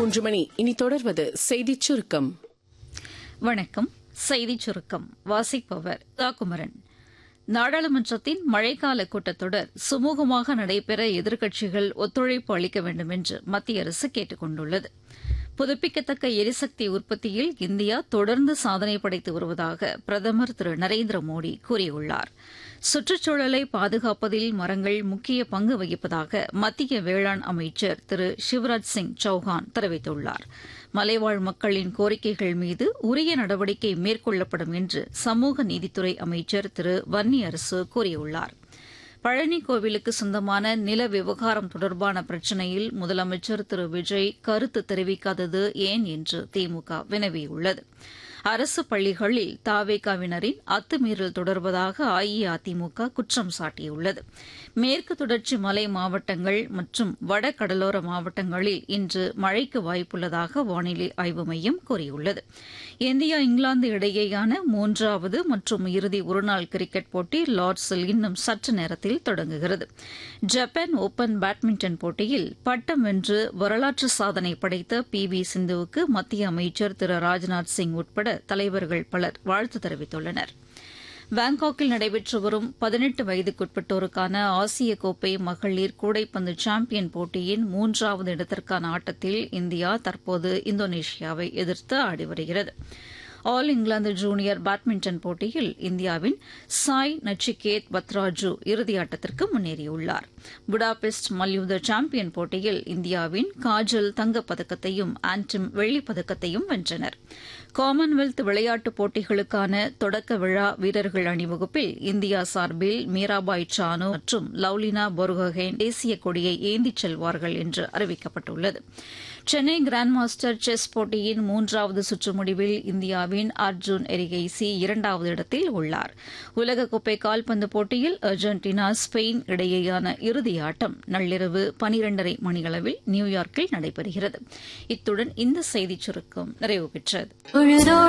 மூன்று மணி இனி தொடர்வது செய்திச் சுருக்கம் வணக்கம் செய்திச் சுருக்கம் வாசிப்பவர் தாக்குமரன் நாடாளுமன்றத்தின் மழைக்கால கூட்டத்தொடர் சுமூகமாக நடைபெற எதிர்க்கட்சிகள் ஒத்துழைப்பு அளிக்க வேண்டும் என்று மத்திய அரசு கேட்டுக் கொண்டுள்ளது புதுப்பிக்கத்தக்க எரிசக்தி உற்பத்தியில் இந்தியா தொடர்ந்து சாதனை படைத்து வருவதாக பிரதமர் திரு நரேந்திர மோடி கூறியுள்ளார் சுற்றுச்சூழலை பாதுகாப்பதில் மரங்கள் முக்கிய பங்கு வகிப்பதாக மத்திய வேளாண் அமைச்சர் திரு சிவராஜ் சிங் சௌஹான் தெரிவித்துள்ளார் மலைவாழ் மக்களின் கோரிக்கைகள் மீது உரிய நடவடிக்கை மேற்கொள்ளப்படும் என்று சமூக நீதித்துறை அமைச்சர் திரு வன்னியரசு கூறியுள்ளார் பழனி கோவிலுக்கு சொந்தமான நில விவகாரம் தொடர்பான பிரச்சினையில் முதலமைச்சர் திரு விஜய் கருத்து தெரிவிக்காதது ஏன் என்று திமுக வினவியுள்ளது அரசு பள்ளிகளில் தாவேகாவினரின் அத்துமீறல் தொடர்வதாக அஇஅதிமுக குற்றம் சாட்டியுள்ளது மேற்கு தொடர்ச்சி மலை மாவட்டங்கள் மற்றும் வட கடலோர மாவட்டங்களில் இன்று மழைக்கு வாய்ப்புள்ளதாக வானிலை ஆய்வு மையம் கூறியுள்ளது இந்தியா இங்கிலாந்து இடையேயான மூன்றாவது மற்றும் இறுதி ஒருநாள் கிரிக்கெட் போட்டி லார்ட்ஸில் இன்னும் சற்று நேரத்தில் தொடங்குகிறது ஜப்பான் ஓபன் பேட்மிண்டன் போட்டியில் பட்டம் வென்று வரலாற்று சாதனை படைத்த பி வி சிந்துவுக்கு மத்திய அமைச்சர் திரு ராஜ்நாத் சிங் உட்பட தலைவர்கள் பலர் வாழ்த்து தெரிவித்துள்ளனர் பாங்காக்கில் நடைபெற்று வரும் பதினெட்டு வயதுக்குட்பட்டோருக்கான ஆசிய கோப்பை மகளிர் கூடைப்பந்து சாம்பியன் போட்டியின் மூன்றாவது இடத்திற்கான ஆட்டத்தில் இந்தியா தற்போது இந்தோனேஷியாவை எதிர்த்து ஆடி வருகிறது ஆல் இங்கிலாந்து ஜூனியர் பேட்மிண்டன் போட்டியில் இந்தியாவின் சாய் நச்சிகேத் பத்ராஜு இறுதியாட்டத்திற்கு முன்னேறியுள்ளார் புடாபெஸ்ட் மல்யுத்த சாம்பியன் போட்டியில் இந்தியாவின் காஜல் தங்கப்பதக்கத்தையும் ஆன்டிம் வெள்ளிப்பதக்கத்தையும் வென்றனர் காமன்வெல்த் விளையாட்டுப் போட்டிகளுக்கான தொடக்க விழா வீரர்கள் அணிவகுப்பில் இந்தியா சார்பில் மீராபாய் சானு மற்றும் லவ்லினா பொர்கோகேன் தேசிய கொடியை ஏந்திச் செல்வார்கள் என்று அறிவிக்கப்பட்டுள்ளது சென்னை கிராண்ட் மாஸ்டர் செஸ் போட்டியின் மூன்றாவது சுற்று முடிவில் இந்தியாவின் அர்ஜுன் எரிகைசி இரண்டாவது இடத்தில் உள்ளார் உலகக்கோப்பை கால்பந்து போட்டியில் அர்ஜென்டினா ஸ்பெயின் இடையேயான இறுதி ஆட்டம் நள்ளிரவு பனிரெண்டரை மணியளவில் நியூயார்க்கில் நடைபெறுகிறது இத்துடன் இந்த செய்திச் சுருக்கம் நிறைவு பெற்றது